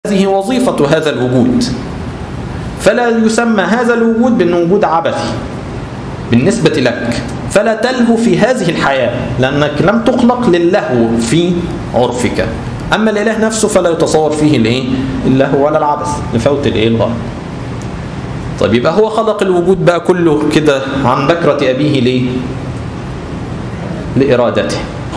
هذه وظيفة هذا الوجود فلا يسمى هذا الوجود بأنه وجود عبثي بالنسبة لك فلا تلهو في هذه الحياة لأنك لم تخلق للهو في عرفك أما الإله نفسه فلا يتصور فيه الإيه؟ اللهو ولا العبث لفوت الإيه الغرض طيب يبقى هو خلق الوجود بقى كله كده عن بكرة أبيه ليه؟ لإرادته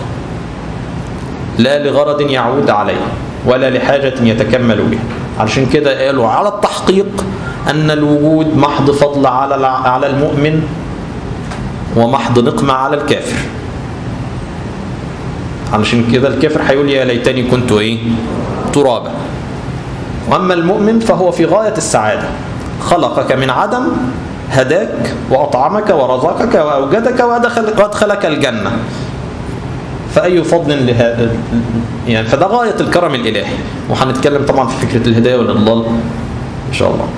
لا لغرض يعود عليه ولا لحاجة يتكمل بها علشان كده قالوا على التحقيق أن الوجود محض فضل على على المؤمن ومحض نقمة على الكافر علشان كده الكافر هيقول يا ليتني كنت ايه ترابا واما المؤمن فهو في غاية السعادة خلقك من عدم هداك وأطعمك ورزقك وأوجدك وأدخلك الجنة فأي فضل لهذا يعني فده غاية الكرم الإلهي وهنتكلم طبعا في فكرة الهداية والإضلال إن شاء الله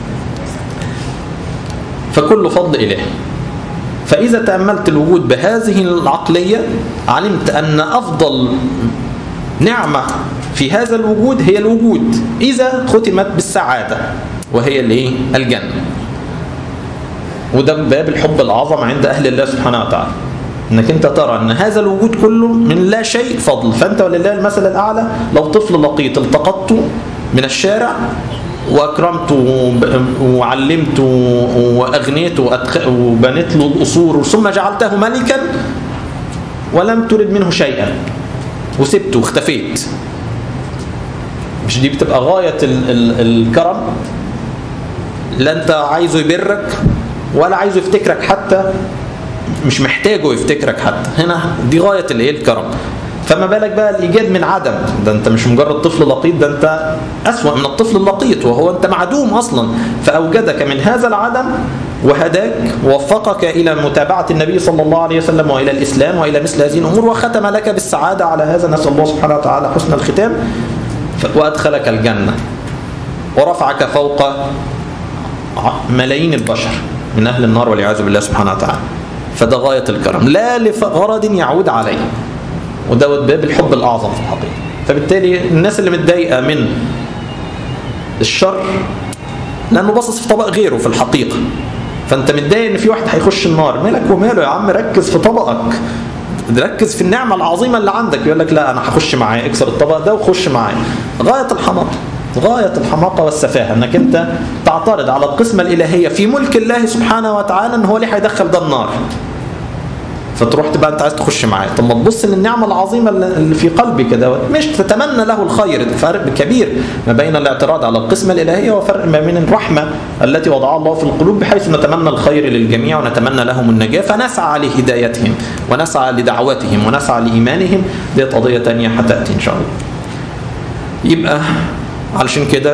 فكل فضل إلهي فإذا تأملت الوجود بهذه العقلية علمت أن أفضل نعمة في هذا الوجود هي الوجود إذا ختمت بالسعادة وهي الايه الجنة وده باب الحب الأعظم عند أهل الله سبحانه وتعالى انك انت ترى ان هذا الوجود كله من لا شيء فضل فانت ولله المثل الاعلى لو طفل لقيط التقطته من الشارع واكرمته وعلمته واغنيته وبنيت له القصور ثم جعلته ملكا ولم ترد منه شيئا وسبته واختفيت مش دي بتبقى غايه ال ال الكرم لا انت عايزه يبرك ولا عايزه يفتكرك حتى مش محتاجه يفتكرك حتى هنا دي غايه الايه الكرم فما بالك بقى الايجاد من عدم ده انت مش مجرد طفل لقيط ده انت اسوا من الطفل اللقيط وهو انت معدوم اصلا فاوجدك من هذا العدم وهداك ووفقك الى متابعه النبي صلى الله عليه وسلم والى الاسلام والى مثل هذه الامور وختم لك بالسعاده على هذا نسال الله سبحانه وتعالى حسن الختام وادخلك الجنه ورفعك فوق ملايين البشر من اهل النار والعياذ بالله سبحانه وتعالى فده غايه الكرم لا لغرض يعود عليه ودوت باب الحب الاعظم في الحقيقه فبالتالي الناس اللي متضايقه من الشر لانه باصص في طبق غيره في الحقيقه فانت متضايق ان في واحد هيخش النار مالك وماله يا عم ركز في طبقك ركز في النعمه العظيمه اللي عندك يقول لك لا انا هخش معاه اكسر الطبق ده وخش معاه غايه الحماقه غاية الحماقة والسفاهة انك انت تعترض على القسمة الالهية في ملك الله سبحانه وتعالى ان هو ليه هيدخل ده النار فتروح تبقى انت عايز تخش معاه طب ما تبص للنعمه العظيمه اللي في قلبك دوت مش تتمنى له الخير فرق كبير ما بين الاعتراض على القسمه الالهيه وفرق ما بين الرحمه التي وضعها الله في القلوب بحيث نتمنى الخير للجميع ونتمنى لهم النجاه فنسعى لهدايتهم ونسعى لدعوتهم ونسعى لايمانهم دي قضيه ثانيه هتاتي ان شاء الله يبقى علشان كده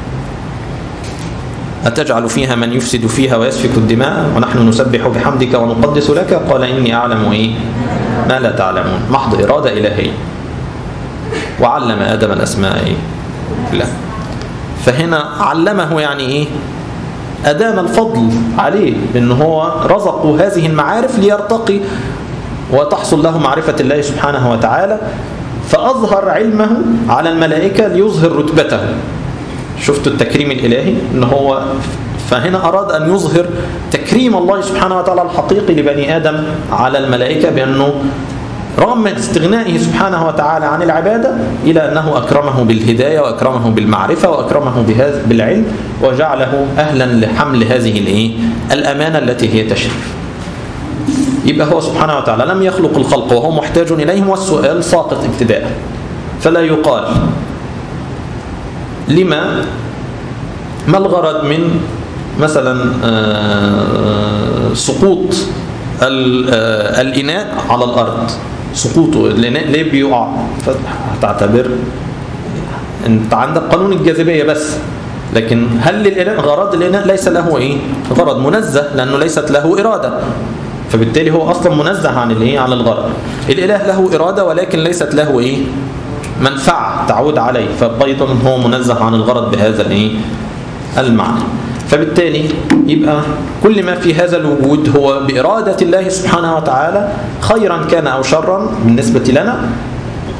أتجعل فيها من يفسد فيها ويسفك الدماء ونحن نسبح بحمدك ونقدس لك قال إني أعلم إيه ما لا تعلمون محض إرادة إلهية وعلم آدم الأسماء إيه لا فهنا علمه يعني إيه أدام الفضل عليه بأن هو رزقه هذه المعارف ليرتقي وتحصل له معرفة الله سبحانه وتعالى فأظهر علمه على الملائكة ليظهر رتبته شفتوا التكريم الإلهي ان هو فهنا أراد أن يظهر تكريم الله سبحانه وتعالى الحقيقي لبني آدم على الملائكة بأنه رغم استغنائه سبحانه وتعالى عن العبادة إلى أنه أكرمه بالهداية وأكرمه بالمعرفة وأكرمه بهذا بالعلم وجعله أهلا لحمل هذه الإيه؟ الأمانة التي هي تشريف يبقى هو سبحانه وتعالى لم يخلق الخلق وهو محتاج إليهم والسؤال ساقط ابتداء فلا يقال لما ما الغرض من مثلا سقوط الإناء على الأرض سقوطه الإناء ليه بيقع فتعتبر انت عندك قانون الجاذبية بس لكن هل للإناء غرض الإناء ليس له إيه غرض منزه لأنه ليست له إرادة فبالتالي هو أصلا منزه عن الإيه عن الغرض الإله له إرادة ولكن ليست له إيه منفعة تعود عليه فأيضا هو منزه عن الغرض بهذا الايه المعنى فبالتالي يبقى كل ما في هذا الوجود هو بإرادة الله سبحانه وتعالى خيرا كان أو شرا بالنسبة لنا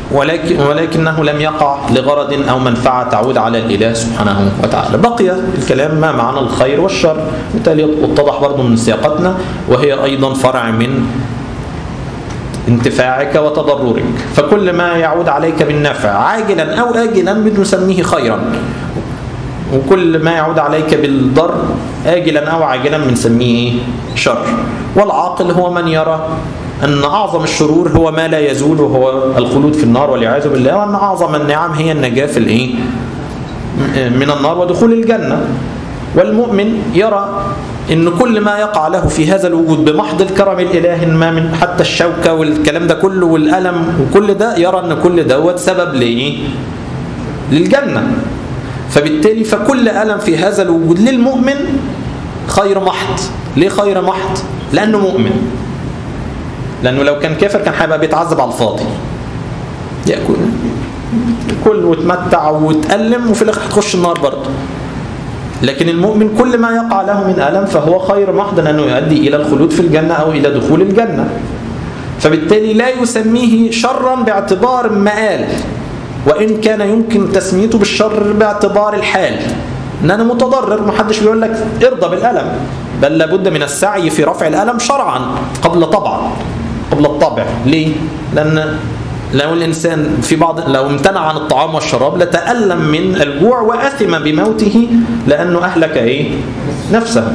ولكن ولكنه لم يقع لغرض أو منفعة تعود على الإله سبحانه وتعالى بقي الكلام ما معنى الخير والشر بالتالي اتضح برضو من سياقتنا وهي أيضا فرع من انتفاعك وتضررك فكل ما يعود عليك بالنفع عاجلا أو آجلا بنسميه خيرا وكل ما يعود عليك بالضر آجلا أو عاجلا بنسميه شر والعاقل هو من يرى أن أعظم الشرور هو ما لا يزول وهو الخلود في النار والعياذ بالله وأن أعظم النعم هي النجاة في الإيه؟ من النار ودخول الجنة والمؤمن يرى ان كل ما يقع له في هذا الوجود بمحض الكرم الالهي ما من حتى الشوكه والكلام ده كله والالم وكل ده يرى ان كل دوت سبب لايه؟ للجنه. فبالتالي فكل الم في هذا الوجود للمؤمن خير محض. ليه خير محض؟ لانه مؤمن. لانه لو كان كافر كان هيبقى بيتعذب على الفاضي. ياكل كل وتمتع وتألم وفي الاخر هتخش النار برضه. لكن المؤمن كل ما يقع له من ألم فهو خير محض لأنه يؤدي إلى الخلود في الجنة أو إلى دخول الجنة فبالتالي لا يسميه شرا باعتبار مآل وإن كان يمكن تسميته بالشر باعتبار الحال إن أنا متضرر محدش بيقول لك ارضى بالألم بل لابد من السعي في رفع الألم شرعا قبل طبعا قبل الطبع ليه؟ لأن لو الإنسان في بعض لو امتنع عن الطعام والشراب لتألم من الجوع وأثم بموته لأنه أهلك إيه؟ نفسه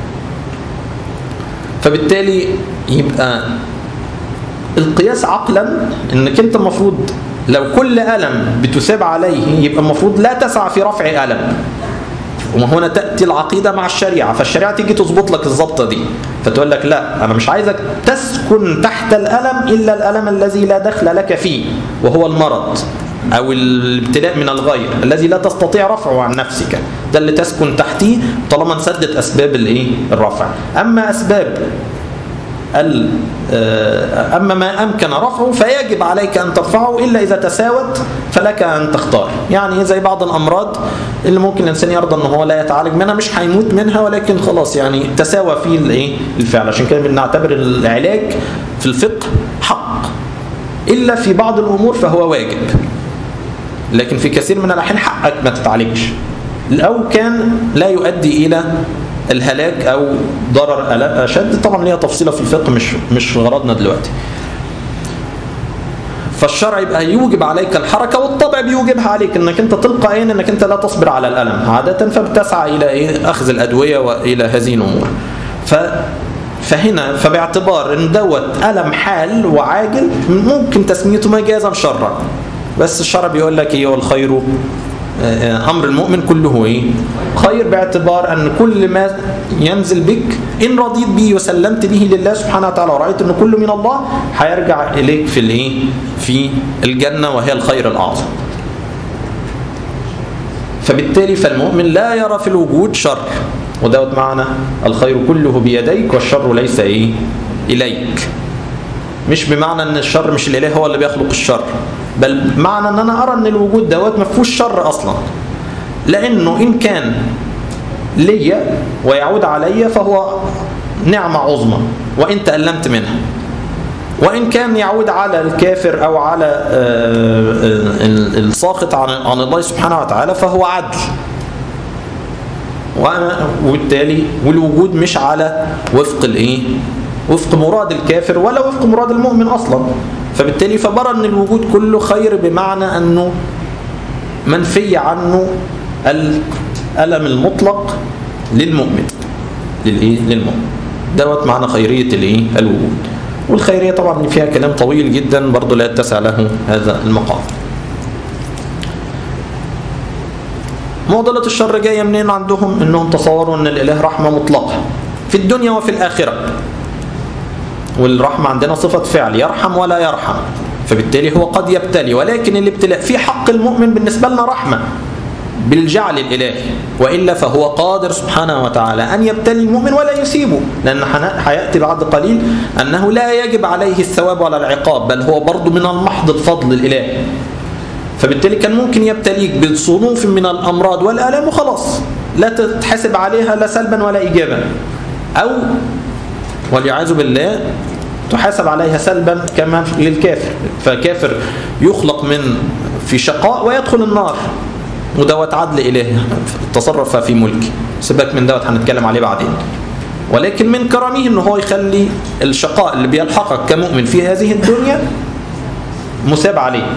فبالتالي يبقى القياس عقلا انك انت المفروض لو كل ألم بتثاب عليه يبقى المفروض لا تسعى في رفع ألم وهنا تأتي العقيدة مع الشريعة فالشريعة تيجي تظبط لك الظبطة دي فتقول لك لا أنا مش عايزك تسكن تحت الألم إلا الألم الذي لا دخل لك فيه وهو المرض أو الابتلاء من الغير الذي لا تستطيع رفعه عن نفسك ده اللي تسكن تحتيه طالما انسدت أسباب الإيه؟ الرفع أما أسباب أما ما أمكن رفعه فيجب عليك أن ترفعه إلا إذا تساوت فلك أن تختار يعني زي بعض الأمراض اللي ممكن الإنسان يرضى أنه هو لا يتعالج منها مش هيموت منها ولكن خلاص يعني تساوى فيه الإيه الفعل عشان كده بنعتبر العلاج في الفقه حق إلا في بعض الأمور فهو واجب لكن في كثير من الأحيان حقك ما تتعالجش أو كان لا يؤدي إلى الهلاك او ضرر اشد طبعا ليها تفصيله في الفقه مش مش غرضنا دلوقتي فالشرع يبقى يوجب عليك الحركه والطبع بيوجبها عليك انك انت تلقائيا انك انت لا تصبر على الالم عاده فبتسعى الى ايه اخذ الادويه والى هذه الامور ف فهنا فباعتبار ان دوت الم حال وعاجل ممكن تسميته مجازا شرا بس الشرع بيقول لك ايه والخير أمر المؤمن كله إيه؟ خير باعتبار أن كل ما ينزل بك إن رضيت به وسلمت به لله سبحانه وتعالى ورأيت أن كله من الله هيرجع إليك في الإيه؟ في الجنة وهي الخير الأعظم فبالتالي فالمؤمن لا يرى في الوجود شر ودوت معنى الخير كله بيديك والشر ليس إيه؟ إليك مش بمعنى ان الشر مش الاله هو اللي بيخلق الشر بل معنى ان انا ارى ان الوجود دوت ما فيهوش شر اصلا لانه ان كان ليا ويعود عليا فهو نعمه عظمى وان تالمت منها وان كان يعود على الكافر او على الساخط عن الله سبحانه وتعالى فهو عدل وانا وبالتالي والوجود مش على وفق الايه وفق مراد الكافر ولا وفق مراد المؤمن أصلا فبالتالي فبرى أن الوجود كله خير بمعنى أنه منفي عنه الألم المطلق للمؤمن للإيه؟ للمؤمن دوت معنى خيرية الإيه؟ الوجود والخيرية طبعا فيها كلام طويل جدا برضه لا يتسع له هذا المقام معضلة الشر جاية منين عندهم انهم تصوروا ان الاله رحمة مطلقة في الدنيا وفي الآخرة والرحمة عندنا صفة فعل يرحم ولا يرحم فبالتالي هو قد يبتلي ولكن الابتلاء في حق المؤمن بالنسبة لنا رحمة بالجعل الإلهي وإلا فهو قادر سبحانه وتعالى أن يبتلي المؤمن ولا يسيبه لأن حيأتي بعد قليل أنه لا يجب عليه الثواب ولا العقاب بل هو برضه من المحض الفضل الإلهي فبالتالي كان ممكن يبتليك بصنوف من الأمراض والآلام وخلاص لا تتحسب عليها لا سلبا ولا إيجابا أو والعياذ بالله تحاسب عليها سلبا كما للكافر فكافر يخلق من في شقاء ويدخل النار ودوت عدل إلهي تصرف في ملكه سيبك من دوت هنتكلم عليه بعدين ولكن من كرمه ان هو يخلي الشقاء اللي بيلحقك كمؤمن في هذه الدنيا مساب عليه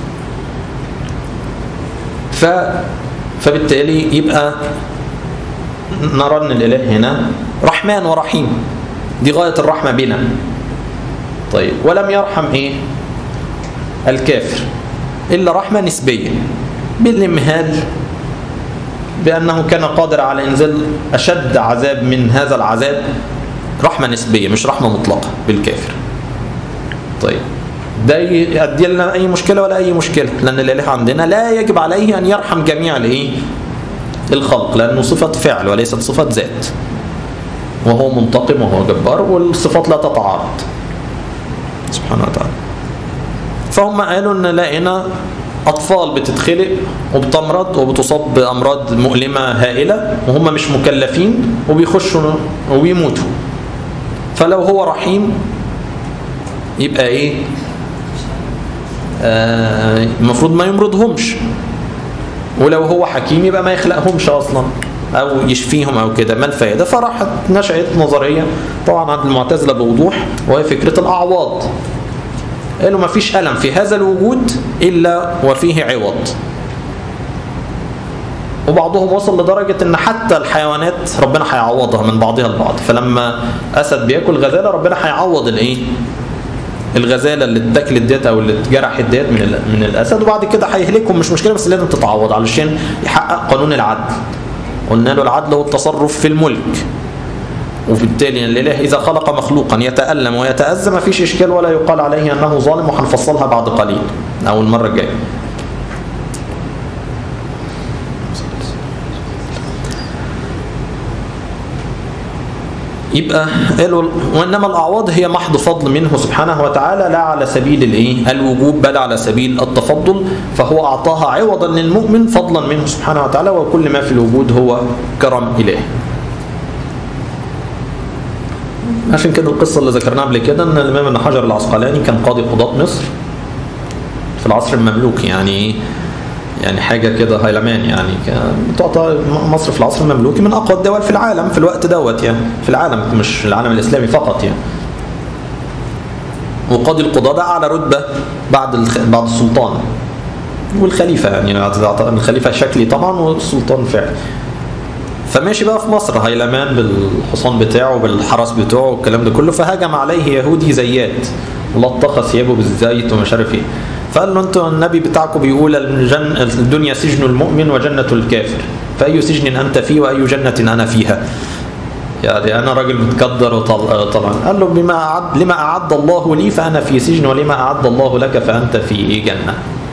ف فبالتالي يبقى نرى ان الاله هنا رحمن ورحيم دي غايه الرحمه بنا طيب ولم يرحم ايه الكافر الا رحمه نسبيه بالامهال بانه كان قادر على انزال اشد عذاب من هذا العذاب رحمه نسبيه مش رحمه مطلقه بالكافر طيب ده يؤدي لنا اي مشكله ولا اي مشكله لان الاله عندنا لا يجب عليه ان يرحم جميع الايه الخلق لانه صفه فعل وليست صفه ذات وهو منتقم وهو جبار والصفات لا تتعارض سبحانه وتعالى فهم قالوا ان لقينا اطفال بتتخلق وبتمرض وبتصاب بامراض مؤلمه هائله وهم مش مكلفين وبيخشوا وبيموتوا فلو هو رحيم يبقى ايه آه المفروض ما يمرضهمش ولو هو حكيم يبقى ما يخلقهمش اصلا او يشفيهم او كده ما الفائده فراحت نشأت نظريه طبعا عند المعتزله بوضوح وهي فكره الاعواض قالوا ما فيش الم في هذا الوجود الا وفيه عوض وبعضهم وصل لدرجة ان حتى الحيوانات ربنا هيعوضها من بعضها البعض فلما اسد بياكل غزالة ربنا هيعوض الايه الغزاله اللي اتاكلت ديت او اللي اتجرحت ديت من من الاسد وبعد كده هيهلكهم مش مشكله بس لازم تتعوض علشان يحقق قانون العدل قلنا له العدل هو التصرف في الملك وبالتالي الاله اذا خلق مخلوقا يتالم ويتاذى ما فيش اشكال ولا يقال عليه انه ظالم وهنفصلها بعد قليل او المره الجايه يبقى قالوا وانما الاعواض هي محض فضل منه سبحانه وتعالى لا على سبيل الايه الوجوب بل على سبيل التفضل فهو اعطاها عوضا للمؤمن فضلا منه سبحانه وتعالى وكل ما في الوجود هو كرم اله عشان كده القصة اللي ذكرناها قبل كده ان الامام ابن حجر العسقلاني كان قاضي قضاة مصر في العصر المملوكي يعني يعني حاجة كده هيلمان يعني تعطى مصر في العصر المملوكي من أقوى الدول في العالم في الوقت دوت يعني في العالم مش العالم الإسلامي فقط يعني وقاضي القضاة ده أعلى رتبة بعد الخ... بعد السلطان والخليفة يعني الخليفة شكلي طبعا والسلطان فعلي فماشي بقى في مصر هيلمان بالحصان بتاعه بالحرس بتاعه والكلام ده كله فهجم عليه يهودي زيات لطخ ثيابه بالزيت ومش عارف ايه فقال له انتوا النبي بتاعكم بيقول الجن الدنيا سجن المؤمن وجنة الكافر فأي سجن أنت فيه وأي جنة أنا فيها يعني أنا راجل متقدر طبعا قال له بما أعد لما أعد الله لي فأنا في سجن ولما أعد الله لك فأنت في جنة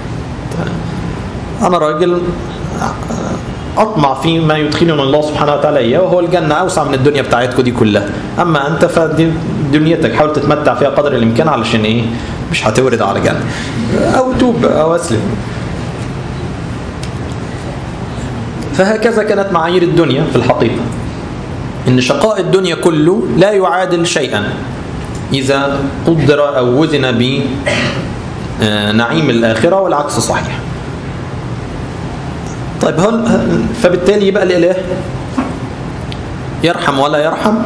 أنا راجل أطمع فيما يدخلنا الله سبحانه وتعالى إياه وهو الجنة أوسع من الدنيا بتاعتكم دي كلها أما أنت فدي دنيتك حاول تتمتع فيها قدر الإمكان علشان إيه مش هتورد على جنة أو توب أو أسلم فهكذا كانت معايير الدنيا في الحقيقة إن شقاء الدنيا كله لا يعادل شيئا إذا قدر أو وزن بنعيم الآخرة والعكس صحيح طيب هل فبالتالي يبقى الإله يرحم ولا يرحم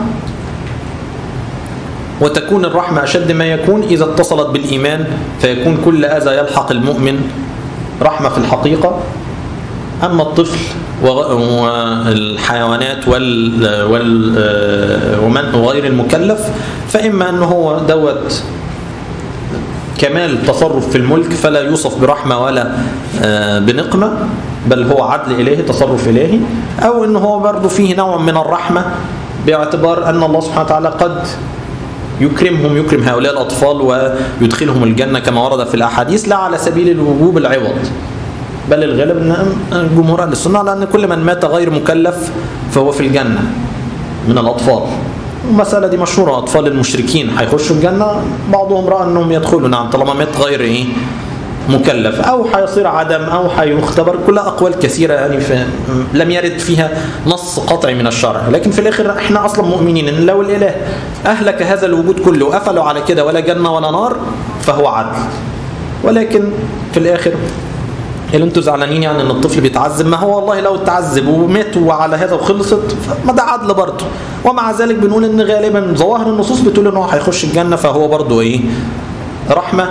وتكون الرحمة أشد ما يكون إذا اتصلت بالإيمان فيكون كل أذى يلحق المؤمن رحمة في الحقيقة أما الطفل والحيوانات وال ومن وغير المكلف فإما أنه هو دوت كمال تصرف في الملك فلا يوصف برحمة ولا بنقمة بل هو عدل إلهي تصرف إلهي أو أنه هو برضه فيه نوع من الرحمة باعتبار أن الله سبحانه وتعالى قد يكرمهم يكرم هؤلاء الأطفال ويدخلهم الجنة كما ورد في الأحاديث لا على سبيل الوجوب العوض بل الغالب أن جمهور أهل السنة على أن كل من مات غير مكلف فهو في الجنة من الأطفال المسألة دي مشهورة أطفال المشركين هيخشوا الجنة بعضهم رأى أنهم يدخلوا نعم طالما مات غير إيه مكلف أو حيصير عدم أو حيختبر كلها أقوال كثيرة يعني في لم يرد فيها نص قطعي من الشرع لكن في الآخر احنا أصلا مؤمنين أن لو الإله أهلك هذا الوجود كله وقفلوا على كده ولا جنة ولا نار فهو عدل ولكن في الآخر اللي انتوا زعلانين يعني ان الطفل بيتعذب ما هو والله لو اتعذب ومات وعلى هذا وخلصت ما ده عدل برضه ومع ذلك بنقول ان غالبا ظواهر النصوص بتقول ان هو هيخش الجنه فهو برضه ايه رحمه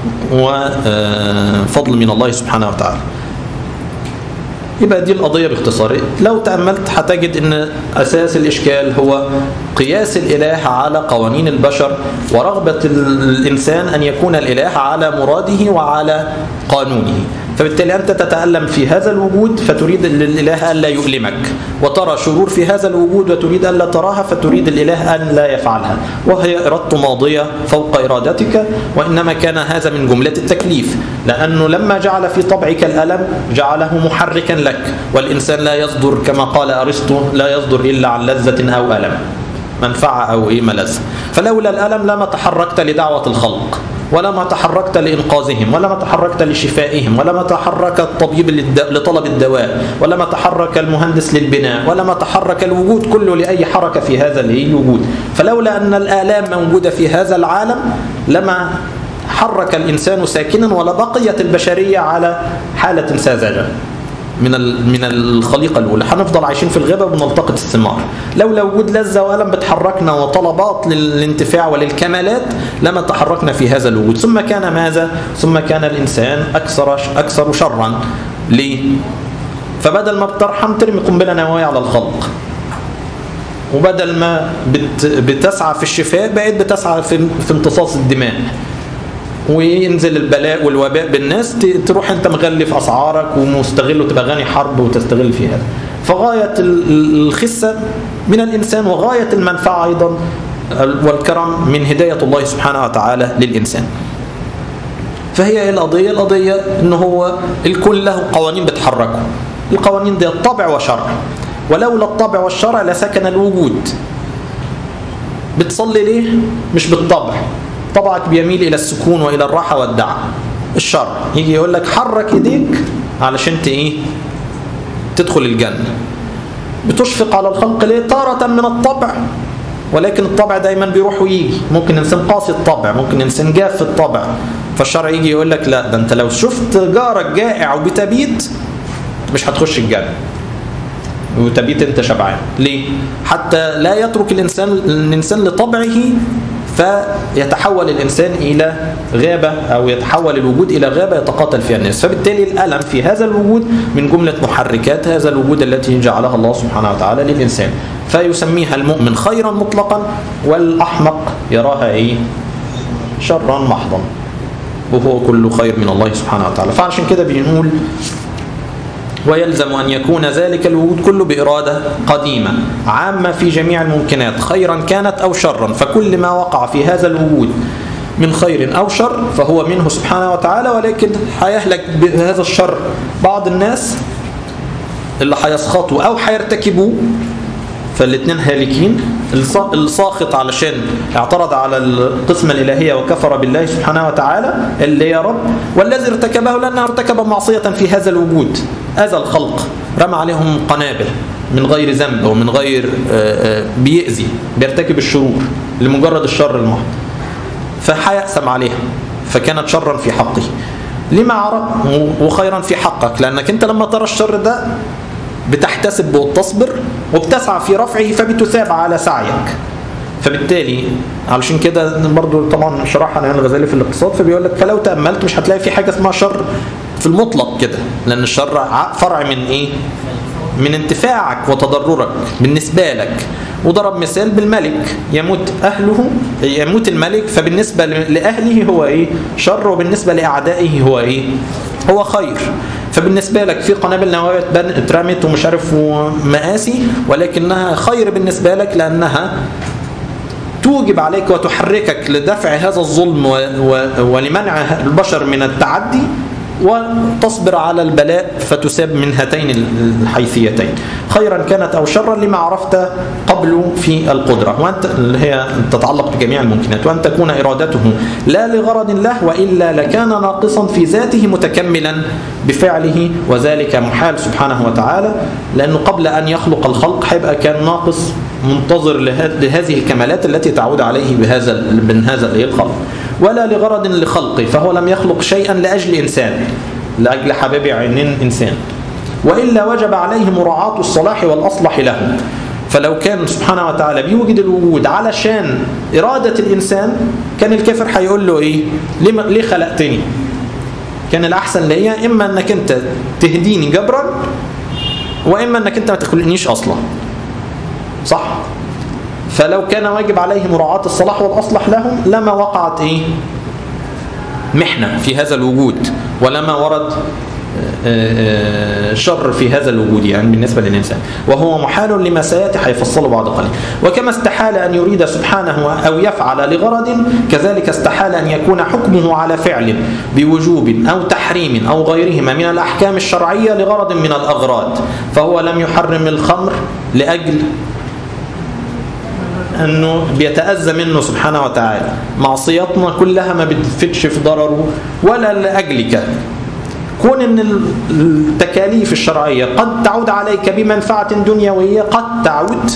وفضل من الله سبحانه وتعالى يبقى دي القضية باختصار لو تأملت هتجد أن أساس الإشكال هو قياس الإله على قوانين البشر ورغبة الإنسان أن يكون الإله على مراده وعلى قانونه فبالتالي أنت تتألم في هذا الوجود فتريد للإله ألا يؤلمك وترى شرور في هذا الوجود وتريد ألا تراها فتريد الإله أن لا يفعلها وهي إرادته ماضية فوق إرادتك وإنما كان هذا من جملة التكليف لأنه لما جعل في طبعك الألم جعله محركا لك والإنسان لا يصدر كما قال أرسطو لا يصدر إلا عن لذة أو ألم منفعة أو إيه ملذ فلولا الألم لما تحركت لدعوة الخلق ولما تحركت لإنقاذهم ولما تحركت لشفائهم ولما تحرك الطبيب لطلب الدواء ولما تحرك المهندس للبناء ولما تحرك الوجود كله لأي حركة في هذا الوجود فلولا أن الآلام موجودة في هذا العالم لما حرك الإنسان ساكنا ولبقيت البشرية على حالة ساذجة من من الخليقه الاولى هنفضل عايشين في الغابه وبنلتقط الثمار لولا وجود لذه والم بتحركنا وطلبات للانتفاع وللكمالات لما تحركنا في هذا الوجود ثم كان ماذا ثم كان الانسان اكثر اكثر شرا ليه فبدل ما بترحم ترمي قنبله نوويه على الخلق وبدل ما بت بتسعى في الشفاء بقيت بتسعى في, في امتصاص الدماء وينزل البلاء والوباء بالناس تروح انت مغلف اسعارك ومستغل وتبقى غني حرب وتستغل في هذا فغايه الخسه من الانسان وغايه المنفعه ايضا والكرم من هدايه الله سبحانه وتعالى للانسان فهي ايه القضيه القضيه ان هو الكل له قوانين بتحركه القوانين دي طبع وشرع ولولا الطبع والشرع لسكن الوجود بتصلي ليه مش بالطبع طبعك بيميل الى السكون والى الراحه والدعم الشرع يجي يقول لك حرك ايديك علشان انت ايه تدخل الجنه بتشفق على الخلق ليه تارة من الطبع ولكن الطبع دايما بيروح ويجي ممكن انسان قاسي الطبع ممكن انسان جاف في الطبع فالشرع يجي يقول لك لا ده انت لو شفت جارك جائع وبتبيت مش هتخش الجنه وتبيت انت شبعان ليه حتى لا يترك الانسان الانسان لطبعه فيتحول الإنسان إلى غابة أو يتحول الوجود إلى غابة يتقاتل فيها الناس فبالتالي الألم في هذا الوجود من جملة محركات هذا الوجود التي جعلها الله سبحانه وتعالى للإنسان فيسميها المؤمن خيرا مطلقا والأحمق يراها إيه شرا محضا وهو كل خير من الله سبحانه وتعالى فعشان كده بنقول ويلزم أن يكون ذلك الوجود كله بإرادة قديمة عامة في جميع الممكنات خيرا كانت أو شرا فكل ما وقع في هذا الوجود من خير أو شر فهو منه سبحانه وتعالى ولكن هيهلك بهذا الشر بعض الناس اللي هيسخطوا أو هيرتكبوه فالاثنين هالكين الساخط علشان اعترض على القسمة الإلهية وكفر بالله سبحانه وتعالى اللي يا رب والذي ارتكبه لأنه ارتكب معصية في هذا الوجود أذى الخلق رمى عليهم قنابل من غير ذنب ومن غير بيأذي بيرتكب الشرور لمجرد الشر المحض فحيأسم عليها فكانت شرا في حقه لما عرف وخيرا في حقك لأنك أنت لما ترى الشر ده بتحتسب وتصبر وبتسعى في رفعه فبتثاب على سعيك فبالتالي علشان كده برضو طبعا شرحها عن الغزالي في الاقتصاد فبيقول لك فلو تأملت مش هتلاقي في حاجة اسمها شر في المطلق كده لأن الشر فرع من إيه؟ من انتفاعك وتضررك بالنسبة لك وضرب مثال بالملك يموت أهله يموت الملك فبالنسبة لأهله هو إيه شر وبالنسبة لأعدائه هو إيه هو خير فبالنسبة لك في قنابل نووية اترمت ومش عارف ومآسي ولكنها خير بالنسبة لك لأنها توجب عليك وتحركك لدفع هذا الظلم ولمنع البشر من التعدي وتصبر على البلاء فتساب من هاتين الحيثيتين خيرا كانت أو شرا لما عرفت قبل في القدرة وأنت اللي هي تتعلق بجميع الممكنات وأن تكون إرادته لا لغرض له وإلا لكان ناقصا في ذاته متكملا بفعله وذلك محال سبحانه وتعالى لأنه قبل أن يخلق الخلق هيبقى كان ناقص منتظر لهذه الكمالات التي تعود عليه بهذا من هذا الخلق ولا لغرض لخلقه فهو لم يخلق شيئا لأجل إنسان لأجل حبيب عينين إنسان وإلا وجب عليه مراعاة الصلاح والأصلح له فلو كان سبحانه وتعالى بيوجد الوجود علشان إرادة الإنسان كان الكافر هيقول له إيه ليه, ليه خلقتني كان الأحسن ليا إما أنك أنت تهديني جبرا وإما أنك أنت ما تخلقنيش أصلا صح فلو كان واجب عليه مراعاة الصلاح والأصلح لهم لما وقعت إيه محنة في هذا الوجود ولما ورد شر في هذا الوجود يعني بالنسبة للإنسان وهو محال لما سيأتي حيفصله بعد قليل وكما استحال أن يريد سبحانه أو يفعل لغرض كذلك استحال أن يكون حكمه على فعل بوجوب أو تحريم أو غيرهما من الأحكام الشرعية لغرض من الأغراض فهو لم يحرم الخمر لأجل أنه بيتأذى منه سبحانه وتعالى معصياتنا كلها ما بتفتش في ضرره ولا لأجلك كون ان التكاليف الشرعية قد تعود عليك بمنفعة دنيوية قد تعود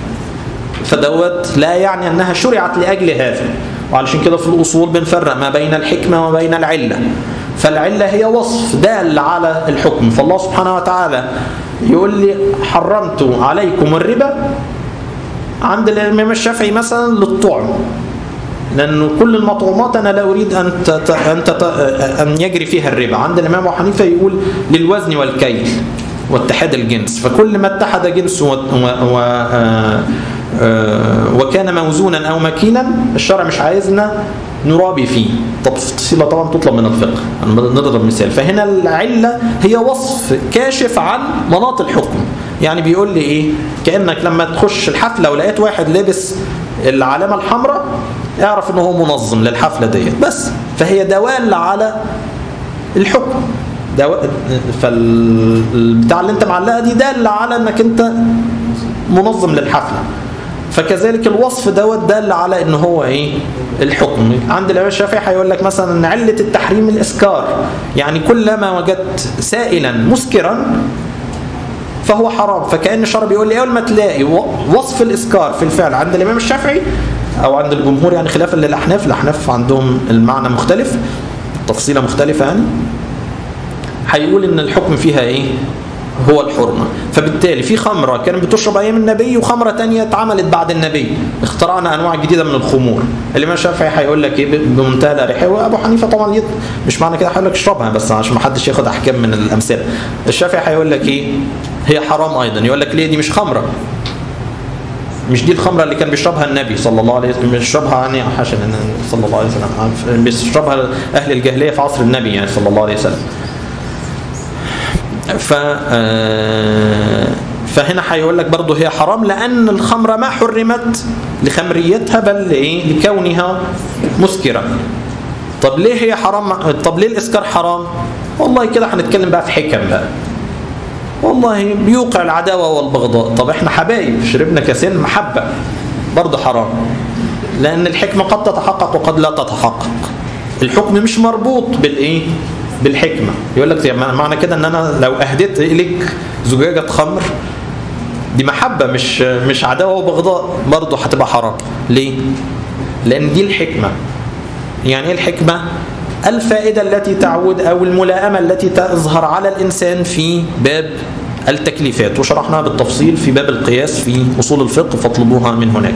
فدوت لا يعني أنها شرعت لأجل هذا وعلشان كده في الأصول بنفرق ما بين الحكمة وما بين العلة فالعلة هي وصف دال على الحكم فالله سبحانه وتعالى يقول لي حرمت عليكم الربا عند الإمام الشافعي مثلا للطعم لأنه كل المطعومات أنا لا أريد أن تت... أن, تت... أن يجري فيها الربا عند الإمام أبو حنيفة يقول للوزن والكيل واتحاد الجنس فكل ما اتحد جنس و... و... آ... آ... وكان موزونا أو مكينا الشرع مش عايزنا نرابي فيه تفصيلة طبعا تطلب من الفقه نضرب مثال فهنا العلة هي وصف كاشف عن مناط الحكم يعني بيقول لي ايه كأنك لما تخش الحفلة ولقيت واحد لابس العلامة الحمراء اعرف ان هو منظم للحفلة ديت بس فهي دوال على الحكم دو... فالبتاع اللي انت معلقها دي دال على انك انت منظم للحفلة فكذلك الوصف دوت دل على ان هو ايه الحكم عند الامام الشافعي هيقول لك مثلا ان عله التحريم الاسكار يعني كلما وجدت سائلا مسكرا فهو حرام فكأن الشرع بيقول لي اول ما تلاقي وصف الاسكار في الفعل عند الامام الشافعي او عند الجمهور يعني خلافا للاحناف الاحناف عندهم المعنى مختلف تفصيله مختلفه يعني هيقول ان الحكم فيها ايه هو الحرمة فبالتالي في خمرة كانت بتشرب أيام النبي وخمرة تانية اتعملت بعد النبي اخترعنا أنواع جديدة من الخمور الإمام الشافعي هيقول لك إيه بمنتهى الأريحية وأبو حنيفة طبعا يد مش معنى كده هيقول لك اشربها بس عشان ما حدش ياخد أحكام من الأمثلة الشافعي هيقول لك إيه هي حرام أيضا يقول لك ليه دي مش خمرة مش دي الخمرة اللي كان بيشربها النبي صلى الله عليه وسلم بيشربها يعني حاشا صلى الله عليه وسلم بيشربها أهل الجاهلية في عصر النبي يعني صلى الله عليه وسلم ف فهنا هيقول لك برضه هي حرام لأن الخمرة ما حرمت لخمريتها بل إيه لكونها مسكرة طب ليه هي حرام طب ليه الإسكار حرام والله كده هنتكلم بقى في حكم بقى والله بيوقع العداوة والبغضاء طب احنا حبايب شربنا كاسين محبة برضه حرام لأن الحكمة قد تتحقق وقد لا تتحقق الحكم مش مربوط بالإيه بالحكمة يقول لك معنى كده ان انا لو اهديت لك زجاجة خمر دي محبة مش مش عداوة وبغضاء برضه هتبقى حرام ليه؟ لأن دي الحكمة يعني ايه الحكمة؟ الفائدة التي تعود أو الملائمة التي تظهر على الإنسان في باب التكليفات وشرحناها بالتفصيل في باب القياس في أصول الفقه فاطلبوها من هناك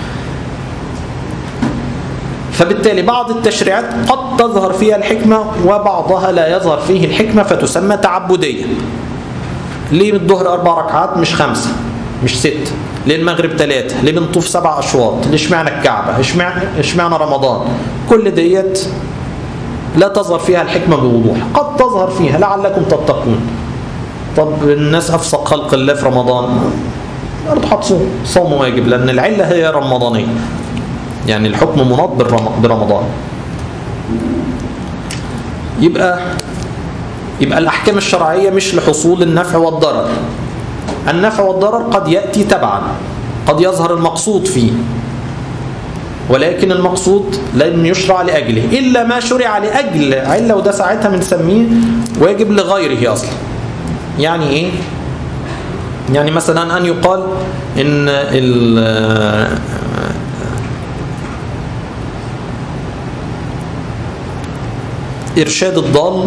فبالتالي بعض التشريعات قد تظهر فيها الحكمة وبعضها لا يظهر فيه الحكمة فتسمى تعبدية ليه الظهر أربع ركعات مش خمسة مش ست ليه المغرب ثلاثة ليه بنطوف سبع أشواط ليه اشمعنى الكعبة اشمعنى, اشمعنى رمضان كل ديت لا تظهر فيها الحكمة بوضوح قد تظهر فيها لعلكم تتقون طب الناس أفسق خلق الله في رمضان برضه هتصوم صوم واجب لأن العلة هي رمضانية يعني الحكم مناط برمضان يبقى يبقى الأحكام الشرعية مش لحصول النفع والضرر النفع والضرر قد يأتي تبعا قد يظهر المقصود فيه ولكن المقصود لم يشرع لأجله إلا ما شرع لأجل علة وده ساعتها بنسميه واجب لغيره أصلا يعني إيه؟ يعني مثلا أن يقال إن إرشاد الضال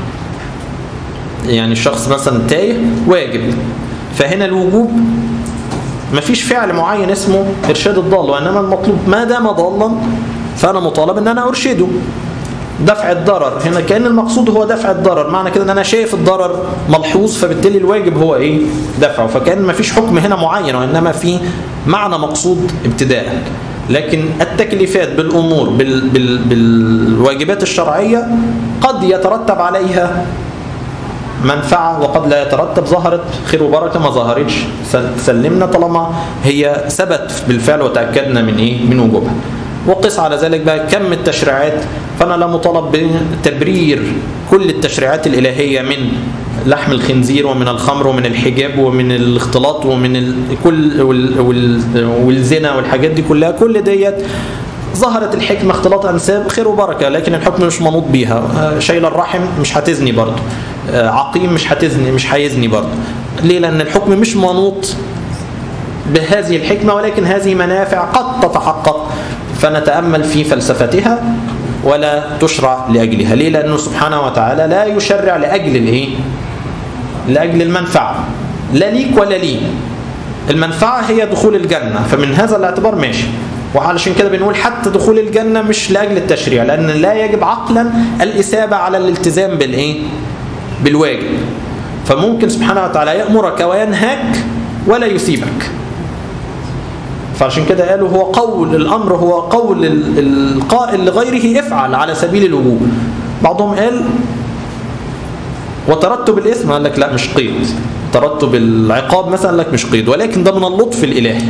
يعني الشخص مثلا تايه واجب فهنا الوجوب مفيش فعل معين اسمه إرشاد الضال وإنما المطلوب ما دام ضالا فأنا مطالب أن أنا أرشده دفع الضرر هنا كان المقصود هو دفع الضرر معنى كده ان انا شايف الضرر ملحوظ فبالتالي الواجب هو ايه دفعه فكان ما فيش حكم هنا معين وانما في معنى مقصود ابتداء لكن التكليفات بالامور بال بال بالواجبات الشرعيه قد يترتب عليها منفعة وقد لا يترتب ظهرت خير وبركة ما ظهرتش سلمنا طالما هي ثبت بالفعل وتأكدنا من إيه من وجوبها وقس على ذلك بقى كم التشريعات فأنا لا مطالب بتبرير كل التشريعات الإلهية من لحم الخنزير ومن الخمر ومن الحجاب ومن الاختلاط ومن ال... كل وال... وال... والزنا والحاجات دي كلها كل ديت ظهرت الحكمة اختلاط أنساب خير وبركة لكن الحكم مش منوط بيها شايل الرحم مش هتزني برضه عقيم مش هتزني مش هيزني برضه ليه لأن الحكم مش منوط بهذه الحكمة ولكن هذه منافع قد تتحقق فنتأمل في فلسفتها ولا تشرع لأجلها ليه لأنه سبحانه وتعالى لا يشرع لأجل الإيه لأجل المنفعة لا ليك ولا لي المنفعة هي دخول الجنة فمن هذا الاعتبار ماشي وعلشان كده بنقول حتى دخول الجنة مش لأجل التشريع لأن لا يجب عقلا الإثابة على الالتزام بالإيه بالواجب فممكن سبحانه وتعالى يأمرك وينهاك ولا يثيبك فعشان كده قالوا هو قول الأمر هو قول القائل لغيره افعل على سبيل الوجوب بعضهم قال وترتب الاسم قال لك لا مش قيد ترتب العقاب مثلا لك مش قيد ولكن ده من اللطف الإلهي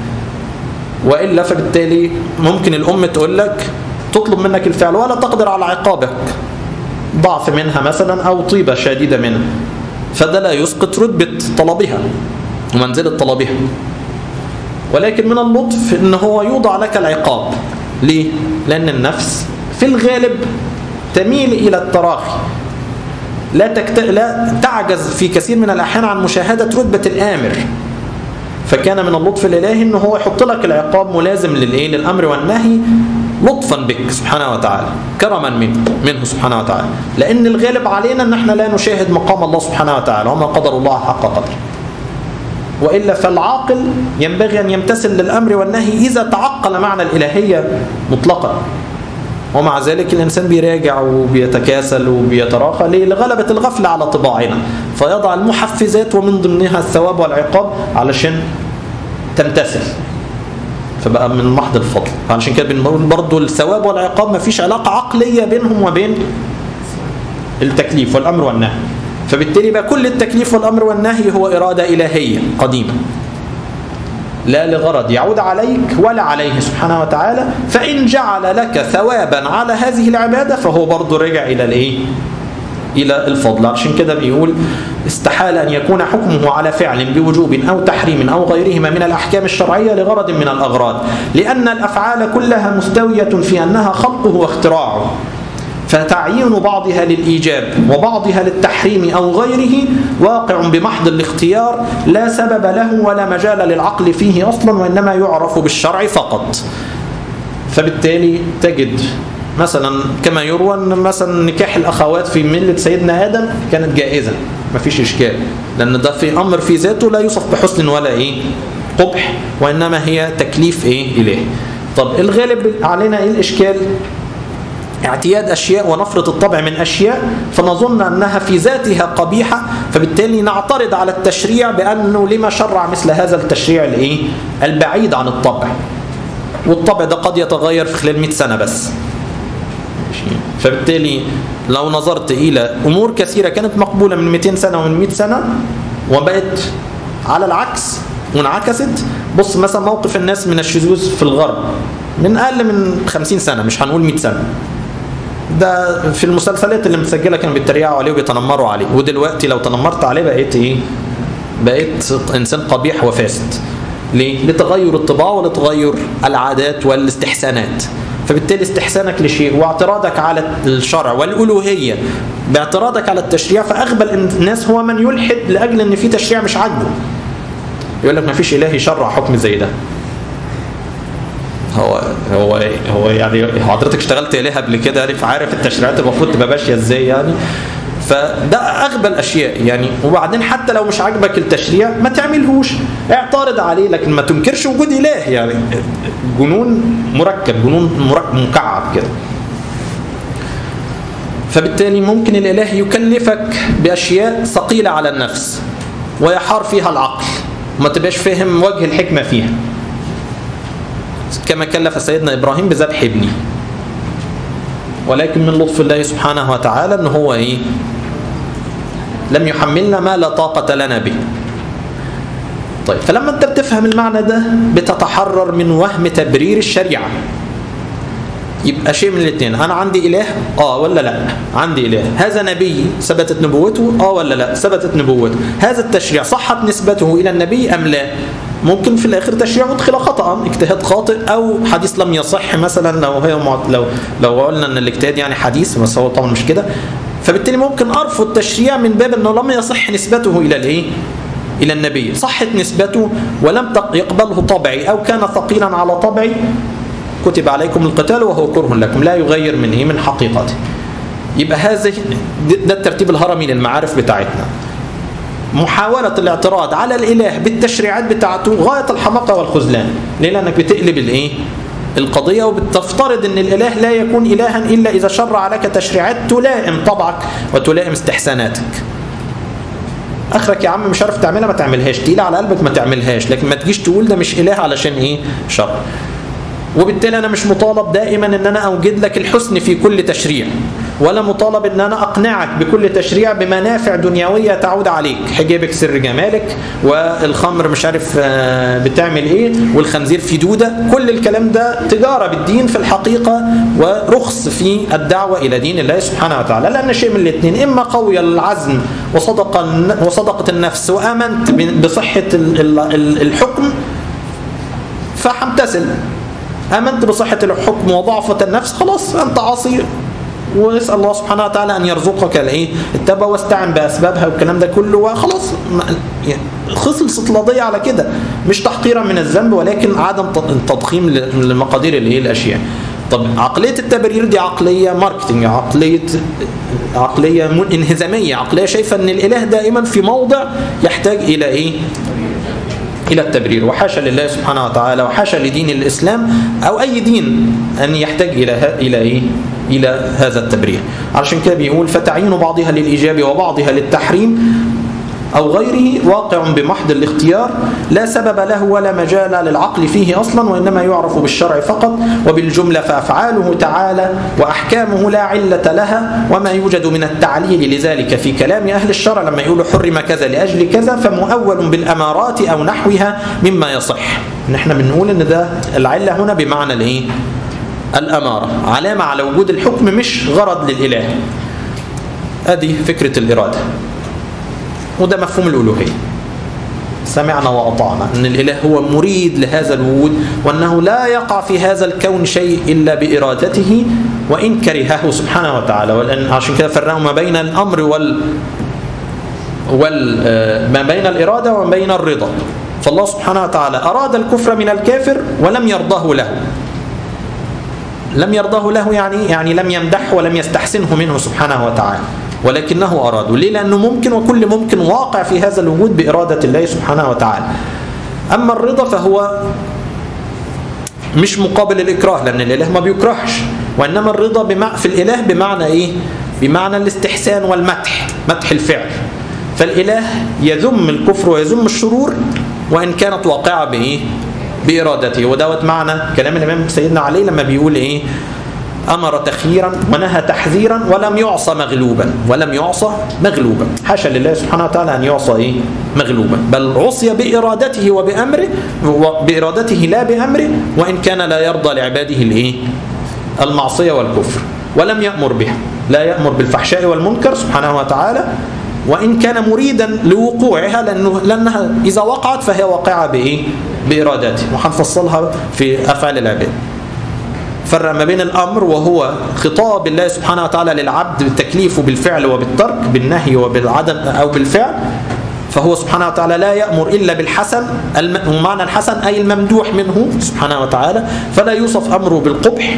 وإلا فبالتالي ممكن الأم تقول لك تطلب منك الفعل ولا تقدر على عقابك ضعف منها مثلا أو طيبة شديدة منها فده لا يسقط رتبة طلبها ومنزلة طلبها ولكن من اللطف ان هو يوضع لك العقاب ليه؟ لأن النفس في الغالب تميل إلى التراخي لا, تكت... لا تعجز في كثير من الأحيان عن مشاهدة رتبة الآمر فكان من اللطف الإلهي أنه هو يحط لك العقاب ملازم للإيه؟ للأمر والنهي لطفا بك سبحانه وتعالى كرما منه منه سبحانه وتعالى لأن الغالب علينا أن احنا لا نشاهد مقام الله سبحانه وتعالى وما قدر الله حق قدره وإلا فالعاقل ينبغي أن يمتثل للأمر والنهي إذا تعقل معنى الإلهية مطلقا ومع ذلك الإنسان بيراجع وبيتكاسل وبيتراخى ليه؟ لغلبة الغفلة على طباعنا فيضع المحفزات ومن ضمنها الثواب والعقاب علشان تمتثل فبقى من محض الفضل فعشان كده بنقول برضه الثواب والعقاب ما فيش علاقة عقلية بينهم وبين التكليف والأمر والنهي فبالتالي بقى كل التكليف والأمر والنهي هو إرادة إلهية قديمة لا لغرض يعود عليك ولا عليه سبحانه وتعالى فإن جعل لك ثوابا على هذه العبادة فهو برضه رجع إلى الإيه؟ إلى الفضل عشان كده بيقول استحال أن يكون حكمه على فعل بوجوب أو تحريم أو غيرهما من الأحكام الشرعية لغرض من الأغراض لأن الأفعال كلها مستوية في أنها خلقه واختراعه فتعيين بعضها للإيجاب وبعضها للتحريم أو غيره واقع بمحض الاختيار لا سبب له ولا مجال للعقل فيه أصلا وإنما يعرف بالشرع فقط فبالتالي تجد مثلا كما يروى أن مثلا نكاح الأخوات في ملة سيدنا آدم كانت جائزة ما فيش إشكال لأن ده في أمر في ذاته لا يوصف بحسن ولا إيه قبح وإنما هي تكليف إيه إليه طب الغالب علينا إيه الإشكال اعتياد أشياء ونفرة الطبع من أشياء فنظن أنها في ذاتها قبيحة فبالتالي نعترض على التشريع بأنه لما شرع مثل هذا التشريع الإيه؟ البعيد عن الطبع والطبع ده قد يتغير في خلال 100 سنة بس فبالتالي لو نظرت إلى أمور كثيرة كانت مقبولة من 200 سنة ومن 100 سنة وبقت على العكس وانعكست بص مثلا موقف الناس من الشذوذ في الغرب من أقل من 50 سنة مش هنقول 100 سنة ده في المسلسلات اللي مسجله كانوا بيتريقوا عليه وبيتنمروا عليه ودلوقتي لو تنمرت عليه بقيت ايه بقيت انسان قبيح وفاسد ليه لتغير الطباع ولتغير العادات والاستحسانات فبالتالي استحسانك لشيء واعتراضك على الشرع والالوهيه باعتراضك على التشريع فاغبى الناس هو من يلحد لاجل ان في تشريع مش عاجبه يقول لك ما فيش اله يشرع حكم زي ده هو هو هو يعني حضرتك اشتغلت اله قبل كده يعني فعارف التشريعات المفروض تبقى ماشيه ازاي يعني فده اغبى الاشياء يعني وبعدين حتى لو مش عاجبك التشريع ما تعملهوش اعترض عليه لكن ما تنكرش وجود اله يعني جنون مركب جنون مركب مكعب كده فبالتالي ممكن الاله يكلفك باشياء ثقيله على النفس ويحار فيها العقل ما تبقاش فاهم وجه الحكمه فيها كما كلف سيدنا ابراهيم بذبح ابنه ولكن من لطف الله سبحانه وتعالى ان هو ايه لم يحملنا ما لا طاقة لنا به طيب فلما انت بتفهم المعنى ده بتتحرر من وهم تبرير الشريعة يبقى شيء من الاثنين انا عندي اله اه ولا لا عندي اله هذا نبي ثبتت نبوته اه ولا لا ثبتت نبوته هذا التشريع صحت نسبته الى النبي ام لا ممكن في الاخر تشريع ادخل خطا اجتهاد خاطئ او حديث لم يصح مثلا لو هي لو لو قلنا ان الاجتهاد يعني حديث بس هو طبعا مش كده فبالتالي ممكن ارفض تشريع من باب انه لم يصح نسبته الى الايه الى النبي صحت نسبته ولم يقبله طبعي او كان ثقيلا على طبعي كتب عليكم القتال وهو كره لكم لا يغير من ايه من حقيقته يبقى هذا ده الترتيب الهرمي للمعارف بتاعتنا محاولة الاعتراض على الإله بالتشريعات بتاعته غاية الحماقة والخذلان ليه لأنك بتقلب الإيه القضية وبتفترض أن الإله لا يكون إلها إلا إذا شرع لك تشريعات تلائم طبعك وتلائم استحساناتك اخرك يا عم مش عارف تعملها ما تعملهاش تقيله على قلبك ما تعملهاش لكن ما تجيش تقول ده مش اله علشان ايه شر وبالتالي انا مش مطالب دائما ان انا اوجد لك الحسن في كل تشريع ولا مطالب ان انا اقنعك بكل تشريع بمنافع دنيويه تعود عليك حجابك سر جمالك والخمر مش عارف بتعمل ايه والخنزير في دوده كل الكلام ده تجاره بالدين في الحقيقه ورخص في الدعوه الى دين الله سبحانه وتعالى لان شيء من الاثنين اما قوي العزم وصدق وصدقه النفس وامنت بصحه الحكم فحمتثل امنت بصحه الحكم وضعفه النفس خلاص انت عاصي واسال الله سبحانه وتعالى ان يرزقك الايه التوبه واستعن باسبابها والكلام ده كله وخلاص يعني خلصت القضيه على كده مش تحقيرا من الذنب ولكن عدم تضخيم لمقادير الايه الاشياء طب عقليه التبرير دي عقليه ماركتنج عقليه عقليه انهزاميه عقليه شايفه ان الاله دائما في موضع يحتاج الى ايه إلى التبرير وحاشا لله سبحانه وتعالى وحاشا لدين الإسلام أو أي دين أن يحتاج إلى إلى إيه؟ إلى هذا التبرير علشان كده بيقول فتعين بعضها للإيجاب وبعضها للتحريم أو غيره واقع بمحض الاختيار لا سبب له ولا مجال للعقل فيه أصلا وإنما يعرف بالشرع فقط وبالجملة فأفعاله تعالى وأحكامه لا علة لها وما يوجد من التعليل لذلك في كلام أهل الشرع لما يقولوا حرم كذا لأجل كذا فمؤول بالأمارات أو نحوها مما يصح نحن بنقول إن ده العلة هنا بمعنى الإيه؟ الأمارة علامة على وجود الحكم مش غرض للإله هذه فكرة الإرادة وده مفهوم الألوهية سمعنا وأطعنا أن الإله هو مريد لهذا الوجود وأنه لا يقع في هذا الكون شيء إلا بإرادته وإن كرهه سبحانه وتعالى ولأن عشان كده فرقوا ما بين الأمر وال وال ما بين الإرادة وما بين الرضا فالله سبحانه وتعالى أراد الكفر من الكافر ولم يرضه له لم يرضه له يعني يعني لم يمدحه ولم يستحسنه منه سبحانه وتعالى ولكنه أراده ليه لأنه ممكن وكل ممكن واقع في هذا الوجود بإرادة الله سبحانه وتعالى أما الرضا فهو مش مقابل الإكراه لأن الإله ما بيكرهش وإنما الرضا بمع في الإله بمعنى إيه بمعنى الاستحسان والمدح مدح الفعل فالإله يذم الكفر ويذم الشرور وإن كانت واقعة بإيه بإرادته ودوت معنى كلام الإمام سيدنا علي لما بيقول إيه أمر تخييرا ونهى تحذيرا ولم يعصى مغلوبا ولم يعصى مغلوبا حاشا لله سبحانه وتعالى أن يعصى إيه مغلوبا بل عصي بإرادته وبأمره بإرادته لا بأمره وإن كان لا يرضى لعباده الإيه المعصية والكفر ولم يأمر بها لا يأمر بالفحشاء والمنكر سبحانه وتعالى وإن كان مريدا لوقوعها لأنه لأنها إذا وقعت فهي واقعة بإيه؟ بإرادته وهنفصلها في أفعال العباد فرق ما بين الأمر وهو خطاب الله سبحانه وتعالى للعبد بالتكليف بالفعل وبالترك بالنهي وبالعدم أو بالفعل فهو سبحانه وتعالى لا يأمر إلا بالحسن ومعنى الحسن أي الممدوح منه سبحانه وتعالى فلا يوصف أمره بالقبح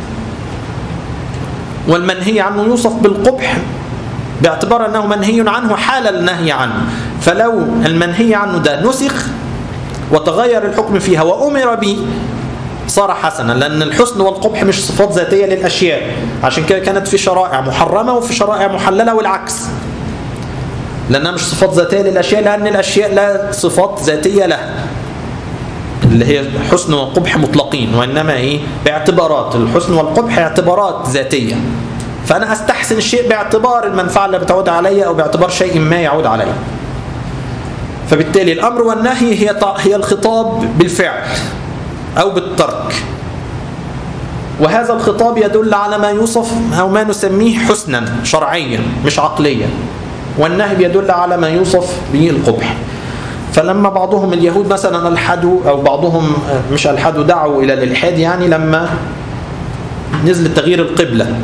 والمنهي عنه يوصف بالقبح باعتبار أنه منهي عنه حال النهي عنه فلو المنهي عنه ده نسخ وتغير الحكم فيها وأمر به صار حسنا لأن الحسن والقبح مش صفات ذاتية للأشياء عشان كده كانت في شرائع محرمة وفي شرائع محللة والعكس لأنها مش صفات ذاتية للأشياء لأن الأشياء لا صفات ذاتية لها اللي هي حسن وقبح مطلقين وإنما إيه باعتبارات الحسن والقبح اعتبارات ذاتية فأنا أستحسن الشيء باعتبار المنفعة اللي بتعود علي أو باعتبار شيء ما يعود علي فبالتالي الأمر والنهي هي هي الخطاب بالفعل أو بالترك وهذا الخطاب يدل على ما يوصف أو ما نسميه حسنا شرعيا مش عقليا والنهي يدل على ما يوصف به القبح فلما بعضهم اليهود مثلا الحدوا أو بعضهم مش الحدوا دعوا إلى الإلحاد يعني لما نزل تغيير القبلة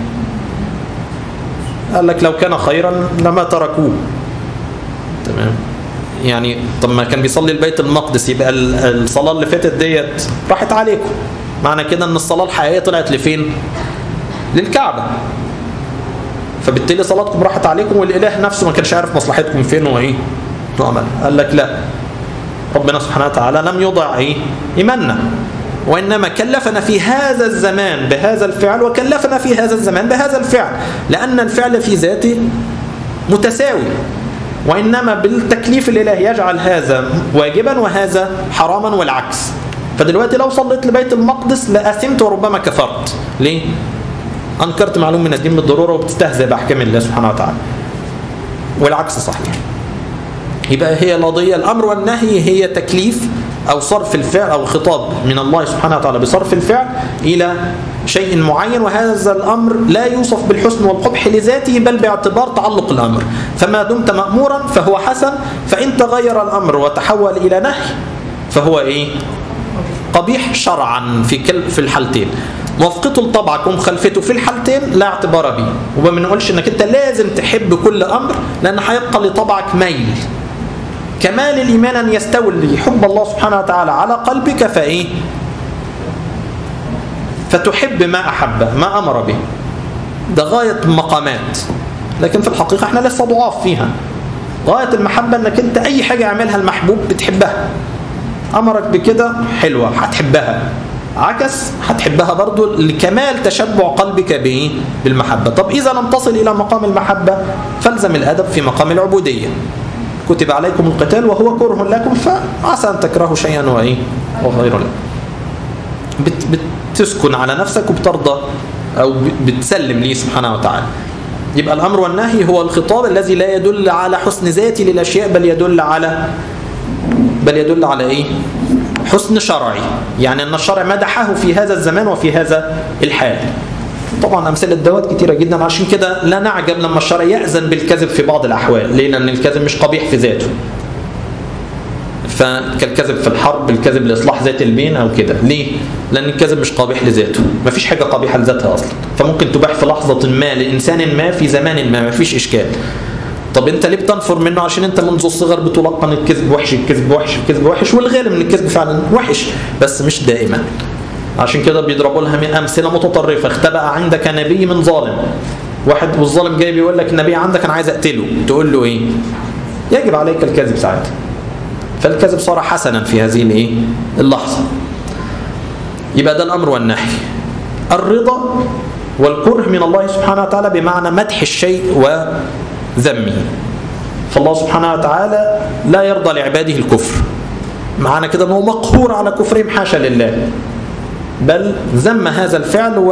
قال لك لو كان خيرا لما تركوه تمام يعني طب ما كان بيصلي البيت المقدس يبقى الصلاة اللي فاتت ديت راحت عليكم معنى كده ان الصلاة الحقيقية طلعت لفين للكعبة فبالتالي صلاتكم راحت عليكم والاله نفسه ما كانش عارف مصلحتكم فين وايه تعمل قال لك لا ربنا سبحانه وتعالى لم يضع ايه ايماننا وانما كلفنا في هذا الزمان بهذا الفعل وكلفنا في هذا الزمان بهذا الفعل لان الفعل في ذاته متساوي وإنما بالتكليف الإلهي يجعل هذا واجبا وهذا حراما والعكس فدلوقتي لو صليت لبيت المقدس لأثمت وربما كفرت ليه؟ أنكرت معلوم من الدين بالضرورة وبتستهزئ بأحكام الله سبحانه وتعالى والعكس صحيح يبقى هي القضية الأمر والنهي هي تكليف أو صرف الفعل أو خطاب من الله سبحانه وتعالى بصرف الفعل إلى شيء معين وهذا الأمر لا يوصف بالحسن والقبح لذاته بل باعتبار تعلق الأمر فما دمت مأمورا فهو حسن فإن تغير الأمر وتحول إلى نهي فهو إيه؟ قبيح شرعا في كل في الحالتين موافقته لطبعك ومخالفته في الحالتين لا اعتبار به وما بنقولش انك انت لازم تحب كل امر لان هيبقى لطبعك ميل كمال الايمان ان يستولي حب الله سبحانه وتعالى على قلبك فايه فتحب ما أحب ما أمر به ده غاية المقامات لكن في الحقيقة احنا لسه ضعاف فيها غاية المحبة انك انت اي حاجة يعملها المحبوب بتحبها امرك بكده حلوة هتحبها عكس هتحبها برضو لكمال تشبع قلبك بايه بالمحبة طب اذا لم تصل الى مقام المحبة فالزم الادب في مقام العبودية كتب عليكم القتال وهو كره لكم فعسى ان تكرهوا شيئا وايه وخير لكم بت بت تسكن على نفسك وبترضى أو بتسلم ليه سبحانه وتعالى يبقى الأمر والنهي هو الخطاب الذي لا يدل على حسن ذاتي للأشياء بل يدل على بل يدل على إيه حسن شرعي يعني أن الشرع مدحه في هذا الزمان وفي هذا الحال طبعا أمثلة دوات كتيرة جدا عشان كده لا نعجب لما الشرع يأذن بالكذب في بعض الأحوال ليه؟ لأن الكذب مش قبيح في ذاته فكالكذب في الحرب الكذب لإصلاح ذات البين أو كده ليه؟ لأن الكذب مش قبيح لذاته مفيش حاجة قبيحة لذاتها أصلا فممكن تباح في لحظة ما لإنسان ما في زمان ما مفيش إشكال طب انت ليه بتنفر منه عشان انت منذ الصغر بتلقن الكذب وحش الكذب وحش الكذب وحش والغالب من الكذب فعلا وحش بس مش دائما عشان كده بيضربوا لها من امثله متطرفه اختبأ عندك نبي من ظالم واحد والظالم جاي بيقول لك النبي عندك انا عايز اقتله تقول له ايه يجب عليك الكذب ساعتها فالكذب صار حسنا في هذه الايه اللحظه يبقى ده الامر والنهي الرضا والكره من الله سبحانه وتعالى بمعنى مدح الشيء وذمه فالله سبحانه وتعالى لا يرضى لعباده الكفر معنى كده انه مقهور على كفرهم حاشا لله بل ذم هذا الفعل و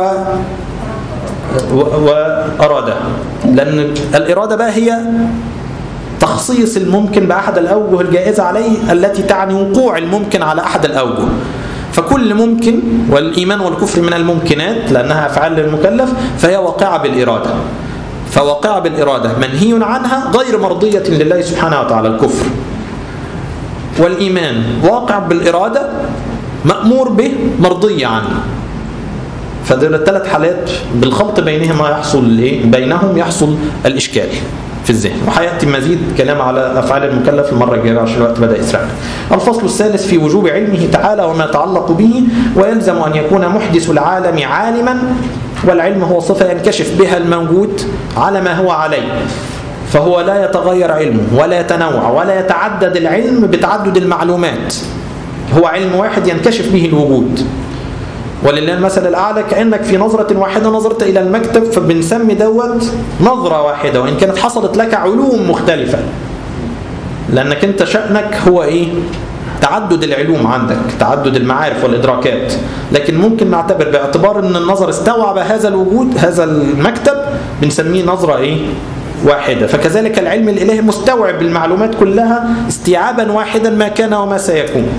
وأراده لأن الإرادة بقى هي تخصيص الممكن بأحد الأوجه الجائزة عليه التي تعني وقوع الممكن على أحد الأوجه فكل ممكن والإيمان والكفر من الممكنات لأنها أفعال للمكلف فهي واقعة بالإرادة فواقعة بالإرادة منهي عنها غير مرضية لله سبحانه وتعالى الكفر والإيمان واقع بالإرادة مأمور به مرضي عنه فدول الثلاث حالات بالخلط بينهما يحصل ايه بينهم يحصل الاشكال في الذهن وحياتي مزيد كلام على افعال المكلف المره الجايه عشان الوقت بدا يسرقنا. الفصل الثالث في وجوب علمه تعالى وما يتعلق به ويلزم ان يكون محدث العالم عالما والعلم هو صفه ينكشف بها الموجود على ما هو عليه. فهو لا يتغير علمه ولا يتنوع ولا يتعدد العلم بتعدد المعلومات. هو علم واحد ينكشف به الوجود. ولله المثل الأعلى كأنك في نظرة واحدة نظرت إلى المكتب فبنسمي دوت نظرة واحدة وإن كانت حصلت لك علوم مختلفة لأنك أنت شأنك هو إيه؟ تعدد العلوم عندك تعدد المعارف والإدراكات لكن ممكن نعتبر باعتبار أن النظر استوعب هذا الوجود هذا المكتب بنسميه نظرة إيه؟ واحدة فكذلك العلم الإلهي مستوعب المعلومات كلها استيعابا واحدا ما كان وما سيكون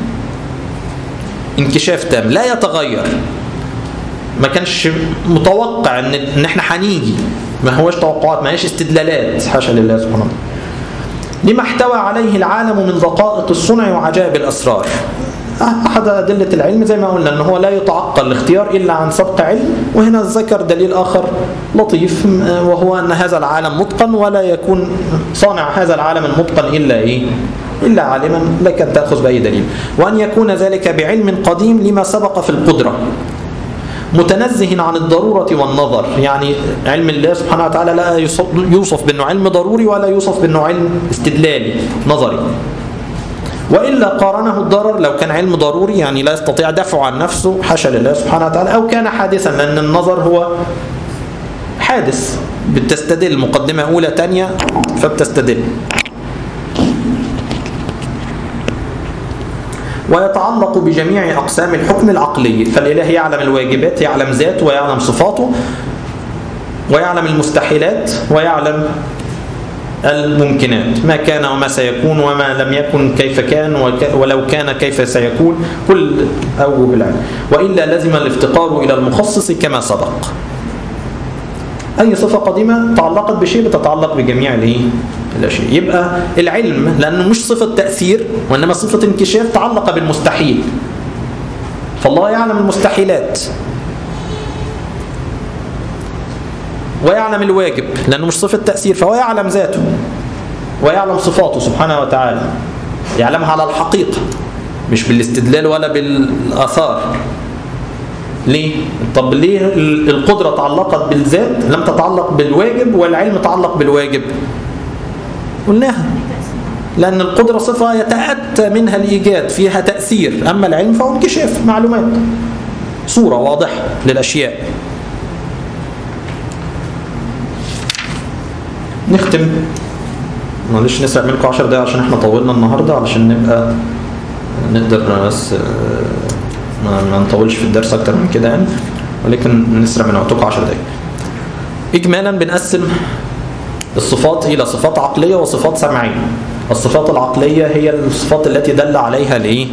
انكشاف تام لا يتغير ما كانش متوقع ان ان احنا هنيجي ما هوش توقعات ما هيش استدلالات حاشا لله سبحانه وتعالى لما احتوى عليه العالم من دقائق الصنع وعجائب الاسرار احد ادله العلم زي ما قلنا ان هو لا يتعقل الاختيار الا عن سبق علم وهنا ذكر دليل اخر لطيف وهو ان هذا العالم متقن ولا يكون صانع هذا العالم المتقن الا ايه إلا عالما لك أن تأخذ بأي دليل وأن يكون ذلك بعلم قديم لما سبق في القدرة متنزه عن الضرورة والنظر يعني علم الله سبحانه وتعالى لا يوصف بأنه علم ضروري ولا يوصف بأنه علم استدلالي نظري وإلا قارنه الضرر لو كان علم ضروري يعني لا يستطيع دفعه عن نفسه حاشا لله سبحانه وتعالى أو كان حادثا لأن النظر هو حادث بتستدل مقدمة أولى تانية فبتستدل ويتعلق بجميع أقسام الحكم العقلي فالإله يعلم الواجبات يعلم ذاته ويعلم صفاته ويعلم المستحيلات ويعلم الممكنات ما كان وما سيكون وما لم يكن كيف كان ولو كان كيف سيكون كل أوجه العلم وإلا لزم الافتقار إلى المخصص كما سبق أي صفة قديمة تعلقت بشيء بتتعلق بجميع الايه؟ الأشياء يبقى العلم لأنه مش صفة تأثير وإنما صفة انكشاف تعلق بالمستحيل فالله يعلم المستحيلات ويعلم الواجب لأنه مش صفة تأثير فهو يعلم ذاته ويعلم صفاته سبحانه وتعالى يعلمها على الحقيقة مش بالاستدلال ولا بالآثار ليه؟ طب ليه القدرة تعلقت بالذات لم تتعلق بالواجب والعلم تعلق بالواجب قلناها لأن القدرة صفة يتأتى منها الإيجاد فيها تأثير أما العلم فهو انكشاف معلومات صورة واضحة للأشياء نختم معلش نسرق منكم 10 دقايق عشان احنا طولنا النهارده علشان نبقى نقدر بس ما نطولش في الدرس اكتر من كده يعني ولكن نسرق من وقتكم 10 دقايق اجمالا بنقسم الصفات الى صفات عقليه وصفات سمعيه الصفات العقليه هي الصفات التي دل عليها الايه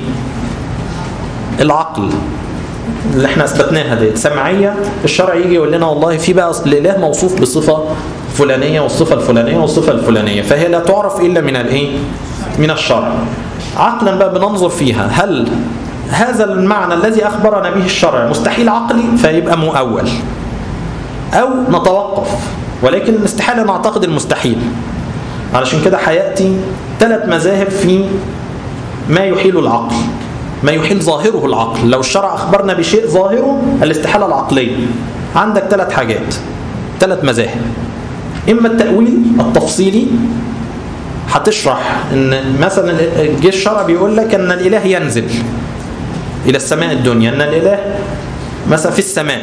العقل اللي احنا اثبتناها دي سمعيه الشرع يجي يقول لنا والله في بقى الاله موصوف بصفه فلانيه والصفه الفلانيه والصفه الفلانيه فهي لا تعرف الا من الايه من الشرع عقلا بقى بننظر فيها هل هذا المعنى الذي أخبرنا به الشرع مستحيل عقلي فيبقى مؤول أو نتوقف ولكن استحالة نعتقد المستحيل علشان كده هيأتي ثلاث مذاهب في ما يحيل العقل ما يحيل ظاهره العقل لو الشرع أخبرنا بشيء ظاهره الاستحالة العقلية عندك ثلاث حاجات ثلاث مذاهب إما التأويل التفصيلي هتشرح ان مثلا الجيش الشرع بيقول لك ان الاله ينزل الى السماء الدنيا ان الاله مثلا في السماء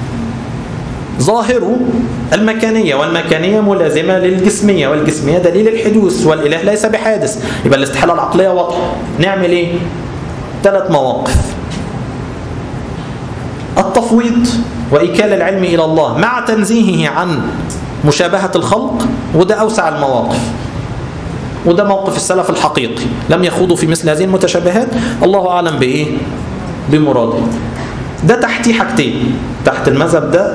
ظاهره المكانية والمكانية ملازمة للجسمية والجسمية دليل الحدوث والإله ليس بحادث يبقى الاستحالة العقلية واضحة نعمل إيه؟ ثلاث مواقف التفويض وإكال العلم إلى الله مع تنزيهه عن مشابهة الخلق وده أوسع المواقف وده موقف السلف الحقيقي لم يخوضوا في مثل هذه المتشابهات الله أعلم بإيه بمراده ده تحتيه حاجتين تحت المذهب ده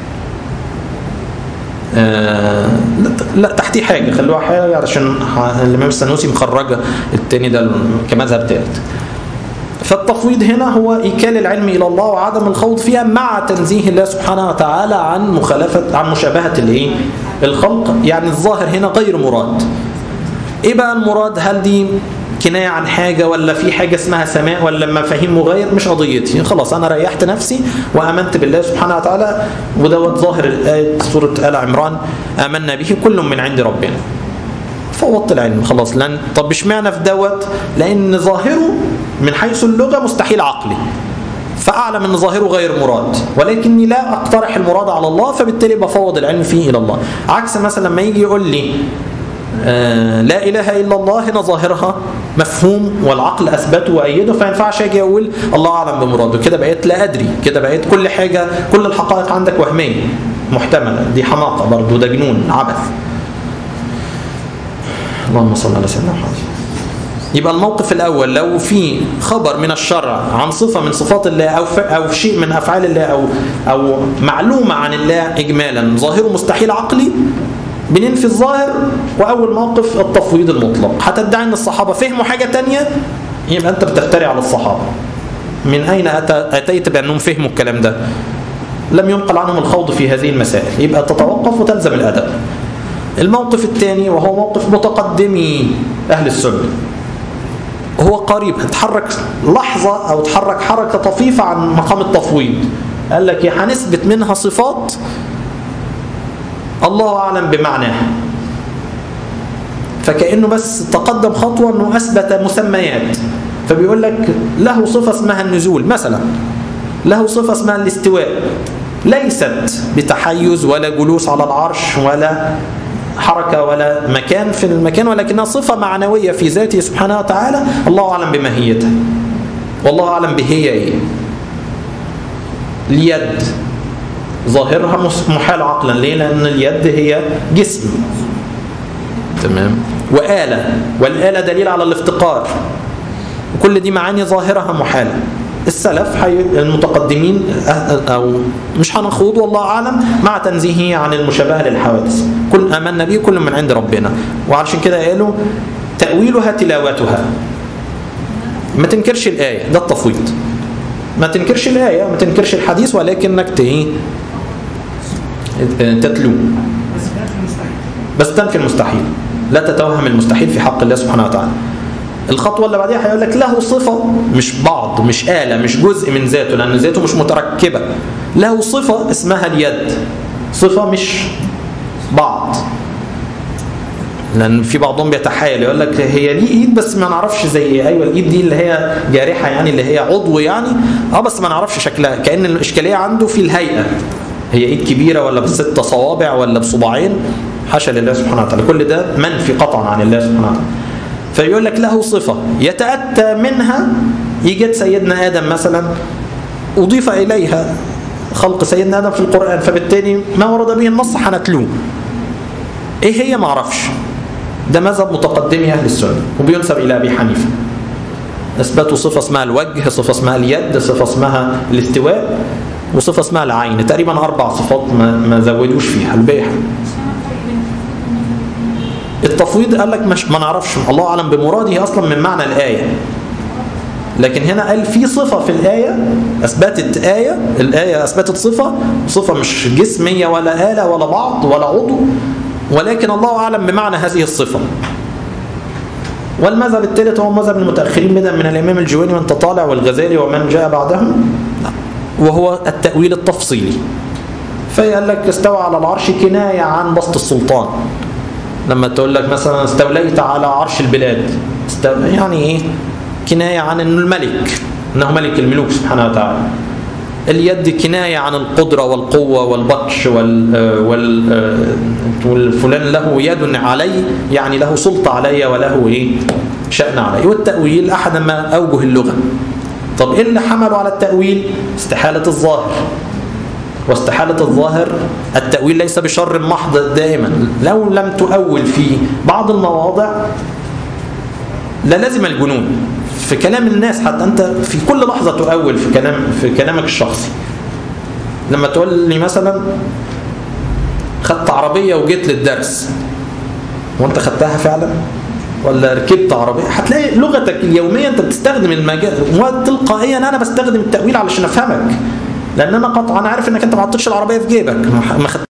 آه لا, لا تحتيه حاجة خلوها حاجة علشان الإمام السنوسي مخرجة التاني ده كمذهب ثالث فالتفويض هنا هو إيكال العلم إلى الله وعدم الخوض فيها مع تنزيه الله سبحانه وتعالى عن مخالفة عن مشابهة الإيه؟ الخلق يعني الظاهر هنا غير مراد إيه بقى المراد هل دي كناية عن حاجة ولا في حاجة اسمها سماء ولا مفاهيم مغاير مش قضيتي خلاص أنا ريحت نفسي وأمنت بالله سبحانه وتعالى ودوت ظاهر الآية سورة آل عمران آمنا به كل من عند ربنا فوضت العلم خلاص لان طب اشمعنى في دوت لان ظاهره من حيث اللغه مستحيل عقلي فاعلم ان ظاهره غير مراد ولكني لا اقترح المراد على الله فبالتالي بفوض العلم فيه الى الله عكس مثلا لما يجي يقول لي آه لا اله الا الله هنا ظاهرها مفهوم والعقل اثبته وايده فما ينفعش اجي اقول الله اعلم بمراده كده بقيت لا ادري كده بقيت كل حاجه كل الحقائق عندك وهميه محتمله دي حماقه برضه ده جنون عبث اللهم صل على سيدنا محمد يبقى الموقف الأول لو في خبر من الشرع عن صفة من صفات الله أو أو شيء من أفعال الله أو أو معلومة عن الله إجمالا ظاهره مستحيل عقلي بننفي الظاهر وأول موقف التفويض المطلق هتدعي أن الصحابة فهموا حاجة تانية يبقى أنت بتفتري على الصحابة من أين أتيت بأنهم فهموا الكلام ده لم ينقل عنهم الخوض في هذه المسائل يبقى تتوقف وتلزم الأدب الموقف الثاني وهو موقف متقدمي أهل السنة هو قريب اتحرك لحظة أو اتحرك حركة طفيفة عن مقام التفويض قال لك هنثبت منها صفات الله أعلم بمعناها فكأنه بس تقدم خطوة أنه أثبت مسميات فبيقول لك له صفة اسمها النزول مثلا له صفة اسمها الاستواء ليست بتحيز ولا جلوس على العرش ولا حركة ولا مكان في المكان ولكنها صفة معنوية في ذاته سبحانه وتعالى الله أعلم بماهيتها والله أعلم بهي إيه اليد ظاهرها محال عقلا ليه لأن اليد هي جسم تمام وآلة والآلة دليل على الافتقار وكل دي معاني ظاهرها محالة السلف حي... المتقدمين او مش هنخوض والله اعلم مع تنزيهه عن المشابهه للحوادث كل امنا به كل من عند ربنا وعشان كده قالوا تاويلها تلاوتها ما تنكرش الايه ده التفويض ما تنكرش الايه ما تنكرش الحديث ولكنك ايه تتلو بس تنفي المستحيل لا تتوهم المستحيل في حق الله سبحانه وتعالى الخطوة اللي بعديها هيقول لك له صفة مش بعض مش آلة مش جزء من ذاته لأن ذاته مش متركبة له صفة اسمها اليد صفة مش بعض لأن في بعضهم بيتحايل يقول لك هي ليه إيد بس ما نعرفش زي إيه أيوة الإيد دي اللي هي جارحة يعني اللي هي عضو يعني أه بس ما نعرفش شكلها كأن الإشكالية عنده في الهيئة هي إيد كبيرة ولا بست صوابع ولا بصباعين حاشا لله سبحانه وتعالى كل ده منفي قطعا عن الله سبحانه وتعالى فيقول لك له صفة يتأتى منها يجد سيدنا آدم مثلا أضيف إليها خلق سيدنا آدم في القرآن فبالتالي ما ورد به النص حنتلوه إيه هي ما أعرفش ده مذهب متقدمي أهل السنة وبينسب إلى أبي حنيفة أثبتوا صفة اسمها الوجه صفة اسمها اليد صفة اسمها الاستواء وصفة اسمها العين تقريبا أربع صفات ما, ما زودوش فيها الباقي التفويض قال لك مش ما نعرفش الله اعلم بمراده اصلا من معنى الايه لكن هنا قال في صفه في الايه اثبتت ايه الايه اثبتت صفه صفه مش جسميه ولا اله ولا بعض ولا عضو ولكن الله اعلم بمعنى هذه الصفه والمذهب الثالث هو مذهب المتاخرين بدءا من الامام الجويني وانت طالع والغزالي ومن جاء بعدهم وهو التاويل التفصيلي فقال لك استوى على العرش كنايه عن بسط السلطان لما تقول لك مثلا استوليت على عرش البلاد استو... يعني ايه كناية عن انه الملك انه ملك الملوك سبحانه وتعالى اليد كناية عن القدرة والقوة والبطش وال وال والفلان له يد علي يعني له سلطة علي وله ايه شأن علي والتأويل أحد ما أوجه اللغة طب إيه اللي حملوا على التأويل استحالة الظاهر واستحالة الظاهر التأويل ليس بشر محض دائما لو لم تؤول في بعض المواضع للازم الجنون في كلام الناس حتى أنت في كل لحظة تؤول في كلام في كلامك الشخصي لما تقول لي مثلا خدت عربية وجيت للدرس وانت خدتها فعلا ولا ركبت عربية هتلاقي لغتك اليومية انت بتستخدم المجال وتلقائيا انا بستخدم التأويل علشان افهمك لان انا قطعا عارف انك انت ما حطيتش العربية في جيبك ما